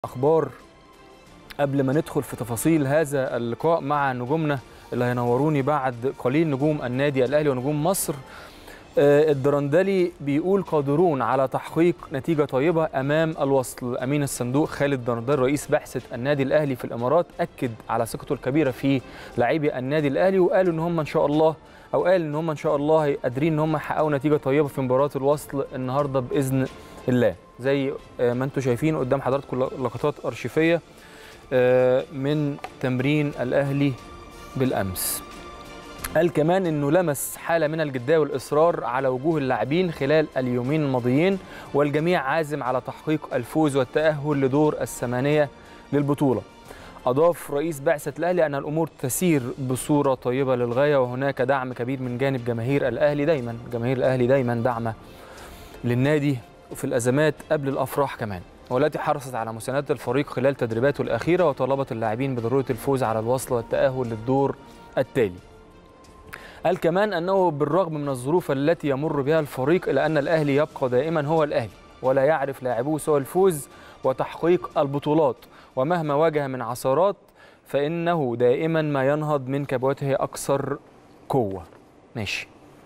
اخبار قبل ما ندخل في تفاصيل هذا اللقاء مع نجومنا اللي هينوروني بعد قليل نجوم النادي الاهلي ونجوم مصر آه، الدرندلي بيقول قادرون على تحقيق نتيجه طيبه امام الوصل امين الصندوق خالد درندل رئيس بعثه النادي الاهلي في الامارات اكد على ثقته الكبيره في لاعبي النادي الاهلي وقال ان هم ان شاء الله او قال ان هم ان شاء الله قادرين ان هم يحققوا نتيجه طيبه في مباراه الوصل النهارده باذن الله زي آه، ما انتم شايفين قدام حضراتكم لقطات ارشيفيه آه، من تمرين الاهلي بالامس قال كمان انه لمس حاله من الجديه والاصرار على وجوه اللاعبين خلال اليومين الماضيين والجميع عازم على تحقيق الفوز والتاهل لدور الثمانيه للبطوله أضاف رئيس بعثة الأهلي أن الأمور تسير بصورة طيبة للغاية وهناك دعم كبير من جانب جماهير الأهلي دايما جماهير الأهلي دايما دعمة للنادي في الأزمات قبل الأفراح كمان والتي حرصت على مساندة الفريق خلال تدريباته الأخيرة وطالبت اللاعبين بضرورة الفوز على الوصل والتأهل للدور التالي قال كمان أنه بالرغم من الظروف التي يمر بها الفريق إلا أن الأهلي يبقى دائما هو الأهلي ولا يعرف لاعبوه سوى الفوز وتحقيق البطولات ومهما واجه من عثرات فإنه دائما ما ينهض من كبوته أكثر قوة ماشي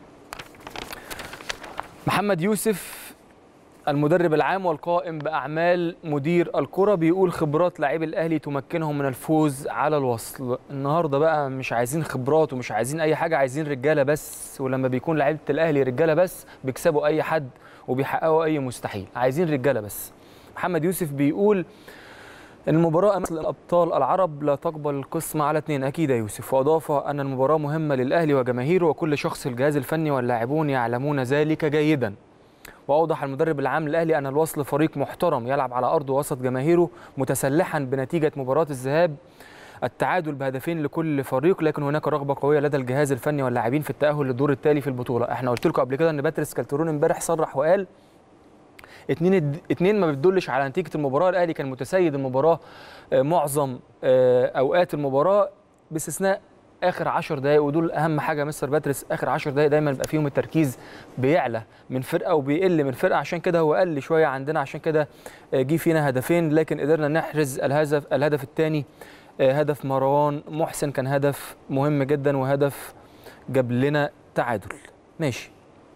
محمد يوسف المدرب العام والقائم بأعمال مدير الكرة بيقول خبرات لاعبي الأهلي تمكنهم من الفوز على الوصل النهاردة بقى مش عايزين خبرات ومش عايزين أي حاجة عايزين رجالة بس ولما بيكون لعيبة الأهلي رجالة بس بيكسبوا أي حد وبيحققوا أي مستحيل عايزين رجالة بس محمد يوسف بيقول ان المباراة مثل الأبطال العرب لا تقبل القسم على اثنين أكيد يا يوسف وأضاف أن المباراة مهمة للأهلي وجماهيره وكل شخص الجهاز الفني واللاعبون يعلمون ذلك جيدا وأوضح المدرب العام للأهلي أن الوصل فريق محترم يلعب على أرضه وسط جماهيره متسلحا بنتيجة مباراة الذهاب التعادل بهدفين لكل فريق لكن هناك رغبة قوية لدى الجهاز الفني واللاعبين في التأهل للدور التالي في البطولة احنا قلت لكم قبل كده ان باتريس كالترون امبارح صرح وقال اتنين اتنين ما بتدلش على نتيجه المباراه الاهلي كان متسيد المباراه آه، معظم آه، اوقات المباراه باستثناء اخر 10 دقائق ودول اهم حاجه مستر باتريس اخر 10 دقائق دايما بيبقى فيهم التركيز بيعلى من فرقه وبيقل من فرقه عشان كده هو قل شويه عندنا عشان كده آه، جه فينا هدفين لكن قدرنا نحرز الهدف الهدف الثاني هدف مروان محسن كان هدف مهم جدا وهدف جاب لنا تعادل ماشي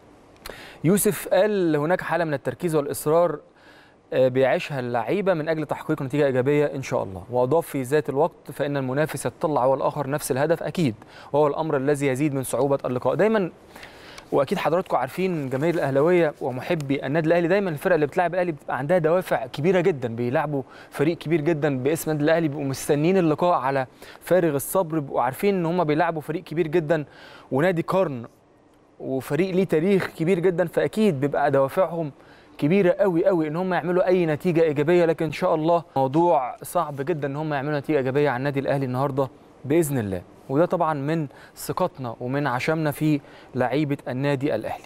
يوسف قال هناك حاله من التركيز والاصرار آه، بيعيشها اللعيبه من اجل تحقيق نتيجه ايجابيه ان شاء الله واضاف في ذات الوقت فان المنافس يتطلع هو الاخر نفس الهدف اكيد وهو الامر الذي يزيد من صعوبه اللقاء دايما واكيد حضراتكم عارفين جماهير الاهلاويه ومحبي النادي الاهلي دايما الفرق اللي بتلعب الاهلي بتبقى عندها دوافع كبيره جدا بيلعبوا فريق كبير جدا باسم النادي الاهلي بيبقوا مستنيين اللقاء على فارغ الصبر بيبقوا عارفين ان هم بيلعبوا فريق كبير جدا ونادي قرن وفريق ليه تاريخ كبير جدا فاكيد بيبقى دوافعهم كبيره قوي قوي ان هم يعملوا اي نتيجه ايجابيه لكن ان شاء الله موضوع صعب جدا ان هم يعملوا نتيجه ايجابيه على النادي الاهلي النهارده باذن الله وده طبعا من ثقتنا ومن عشمنا في لعيبه النادي الاهلي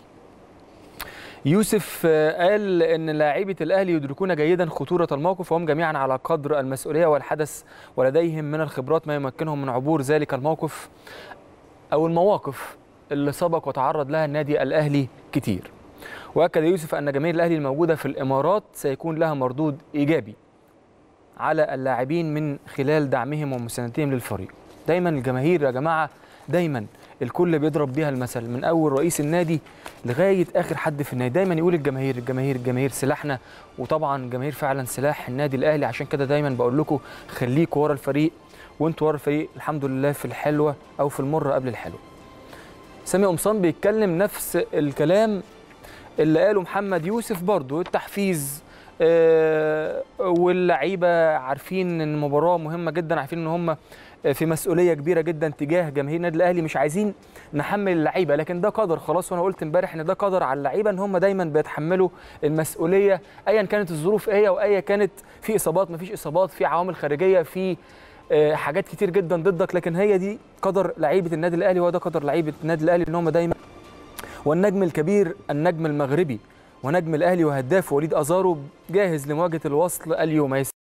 يوسف آه، قال ان لاعيبه الاهلي يدركون جيدا خطوره الموقف وهم جميعا على قدر المسؤوليه والحدث ولديهم من الخبرات ما يمكنهم من عبور ذلك الموقف او المواقف اللي سبق وتعرض لها النادي الاهلي كتير واكد يوسف ان جماهير الاهلي الموجوده في الامارات سيكون لها مردود ايجابي على اللاعبين من خلال دعمهم ومساندتهم للفريق دايما الجماهير يا جماعه دايما الكل بيضرب بيها المثل من اول رئيس النادي لغايه اخر حد في النادي دايما يقول الجماهير الجماهير الجماهير سلاحنا وطبعا الجماهير فعلا سلاح النادي الاهلي عشان كده دايما بقول لكم خليكوا ورا الفريق وانتوا ورا الفريق الحمد لله في الحلوه او في المره قبل الحلوه سامي قمصان بيتكلم نفس الكلام اللي قاله محمد يوسف برضو التحفيز آه، واللعيبه عارفين ان المباراه مهمه جدا عارفين ان هم في مسؤوليه كبيره جدا تجاه جماهير النادي الاهلي مش عايزين نحمل اللعيبه لكن ده قدر خلاص وانا قلت امبارح ان ده قدر على اللعيبه ان هم دايما بيتحملوا المسؤوليه ايا كانت الظروف ايه وايا كانت في اصابات مفيش اصابات في عوامل خارجيه في آه، حاجات كتير جدا ضدك لكن هي دي قدر لعيبه النادي الاهلي وده قدر لعيبه النادي الاهلي ان هم دايما والنجم الكبير النجم المغربي ونجم الاهلي وهداف وليد ازارو جاهز لمواجهه الوصل اليوم